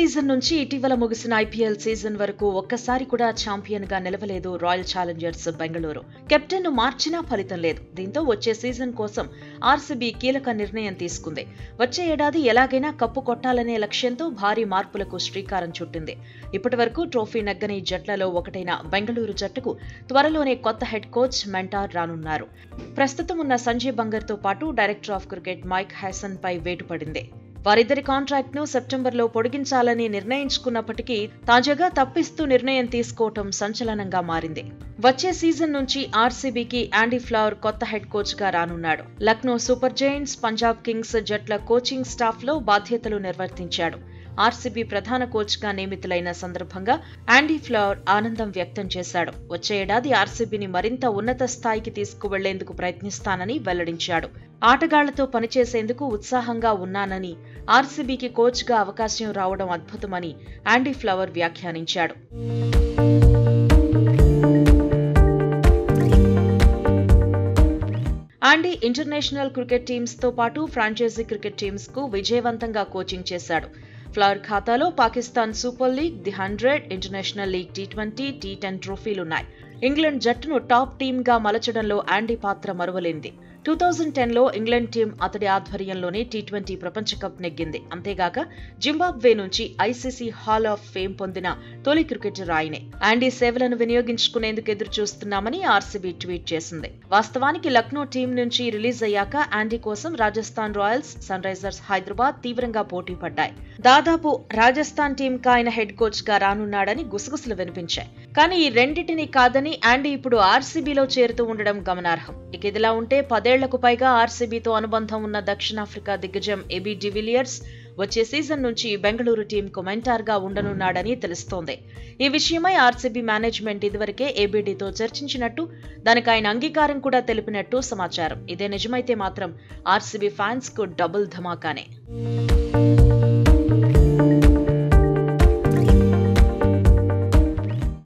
season నుంచి ఇటీవల ముగిసిన ఐపీఎల్ సీజన్ వరకు ఒక్కసారి కూడా ఛాంపియన్ గా నిలవలేదు రాయల్ ఛాలెంజర్స్ బెంగళూరు కెప్టెన్ ను మార్చినా ఫలితం లేదు దీంతో వచ్చే సీజన్ కోసం ఆర్సీబీ కీలక నిర్ణయం తీసుకుంది వచ్చే ఏడాది ఎలాగైనా కప్పు కొట్టాలనే లక్ష్యంతో భారీ మార్పులకు శ్రీకారం చుట్టింది ఇప్పటి వరకు ట్రోఫీ నగ్గని జట్లలో ఒకటైన బెంగళూరు జట్టుకు త్వరలోనే కొత్త హెడ్ కోచ్ మెంటార్ రానున్నారు ప్రస్తుతం ఉన్న సంజయ్ బంగర్ తో పాటు director of cricket Mike Hesson పై వేటు పడింది వారిద్దరి కాంట్రాక్ట్ ను సెప్టెంబర్లో పొడిగించాలని నిర్ణయించుకున్నప్పటికీ తాజాగా తప్పిస్తూ నిర్ణయం తీసుకోవటం సంచలనంగా మారింది వచ్చే సీజన్ నుంచి ఆర్సీబీకి యాండీ ఫ్లవర్ కొత్త హెడ్ కోచ్ గా రానున్నాడు Lucknow super giants Punjab kings జట్ల కోచింగ్ స్టాఫ్ లో బాధ్యతలు నిర్వర్తించాడు ఆర్సీబీ ప్రధాన కోచ్ గా నియమితులైన సందర్భంగా యాండీ ఫ్లవర్ ఆనందం వ్యక్తం చేశాడు వచ్చే ఏడాది ఆర్సీబీని మరింత ఉన్నత స్థాయికి తీసుకువెళ్లేందుకు ప్రయత్నిస్తానని వెల్లడించాడు ఆటగాళ్లతో పనిచేసేందుకు ఉత్సాహంగా ఉన్నానని ఆర్సీబీకి కోచ్ గా అవకాశం రావడం అద్భుతమని యాండీ ఫ్లవర్ వ్యాఖ్యానించాడు ఆండీ ఇంటర్నేషనల్ క్రికెట్ టీమ్స్ తో పాటు ఫ్రాంచైజీ క్రికెట్ టీమ్స్ కు విజయవంతంగా కోచింగ్ చేశాడు ఫ్లవర్ ఖాతాలో Pakistan super league the hundred international league T twenty T ten ట్రోఫీలున్నాయి ఇంగ్లాండ్ జట్టును టాప్ టీమ్ గా మలచడంలో యాండీ పాత్ర మరువలేంది టూ థౌజండ్ టెన్ లో ఇంగ్లాండ్ టీం అతడి ఆధ్వర్యంలోనే టీ ట్వంటీ ప్రపంచ కప్ నెగ్గింది అంతేగాక జింబాబ్వే నుంచి ఐసీసీ హాల్ ఆఫ్ ఫేమ్ పొందిన తొలి క్రికెటర్ ఆయనే యాండీ సేవలను వినియోగించుకునేందుకు ఎదురు చూస్తున్నామని ఆర్సీబీ ట్వీట్ చేసింది వాస్తవానికి లక్నో టీం నుంచి రిలీజ్ అయ్యాక యాండీ కోసం Rajasthan royals sunrisers Hyderabad తీవ్రంగా పోటీ పడ్డాయి దాదాపు రాజస్థాన్ టీం కు ఆయన హెడ్ కోచ్ గా రానున్నాడని గుసగుసలు వినిపించాయి కానీ ఈ రెండింటిని కాదని యాండీ ఇప్పుడు ఆర్సీబీలో చేరుతూ ఉండడం గమనార్హం ఇక ఇదిలా ఉంటే పదేళ్లకు పైగా ఆర్సీబీతో అనుబంధం ఉన్న దక్షిణాఫ్రికా దిగ్గజం ఏబీ డివిలియర్స్ వచ్చే సీజన్ నుంచి బెంగళూరు టీంకు మెంటార్గా ఉండనున్నాడని తెలుస్తోంది ఈ విషయమై ఆర్సీబీ మేనేజ్మెంట్ ఇదివరకే ఏబీడీతో చర్చించినట్టు దానికి ఆయన అంగీకారం కూడా తెలిపినట్టు సమాచారం ఇదే నిజమైతే మాత్రం ఆర్సీబీ ఫ్యాన్స్ కు డబుల్ ధమాకానే